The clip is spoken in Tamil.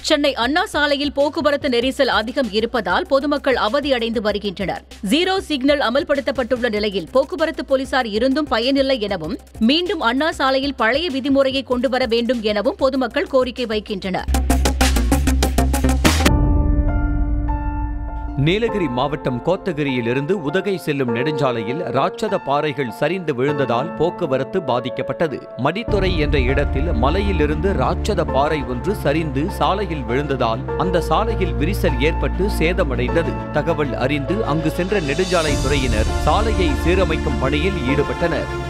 சென்னை அண்ணா சாலையில் போக்குவரத்து நெரிசல் அதிகம் இருப்பதால் பொதுமக்கள் அவதியடைந்து வருகின்றனர் ஜீரோ சிக்னல் அமல்படுத்தப்பட்டுள்ள நிலையில் போக்குவரத்து போலீசார் இருந்தும் பயனில்லை எனவும் மீண்டும் அண்ணா சாலையில் பழைய விதிமுறையை கொண்டுவர வேண்டும் எனவும் பொதுமக்கள் கோரிக்கை வைக்கின்றனர் நீலகிரி மாவட்டம் கோத்தகிரியிலிருந்து உதகை செல்லும் நெடுஞ்சாலையில் ராட்சத பாறைகள் சரிந்து விழுந்ததால் போக்குவரத்து பாதிக்கப்பட்டது மடித்துறை என்ற இடத்தில் மலையிலிருந்து ராட்சத பாறை ஒன்று சரிந்து சாலையில் விழுந்ததால் அந்த சாலையில் விரிசல் ஏற்பட்டு சேதமடைந்தது தகவல் அறிந்து அங்கு சென்ற நெடுஞ்சாலை துறையினர் சாலையை சீரமைக்கும் பணியில் ஈடுபட்டனர்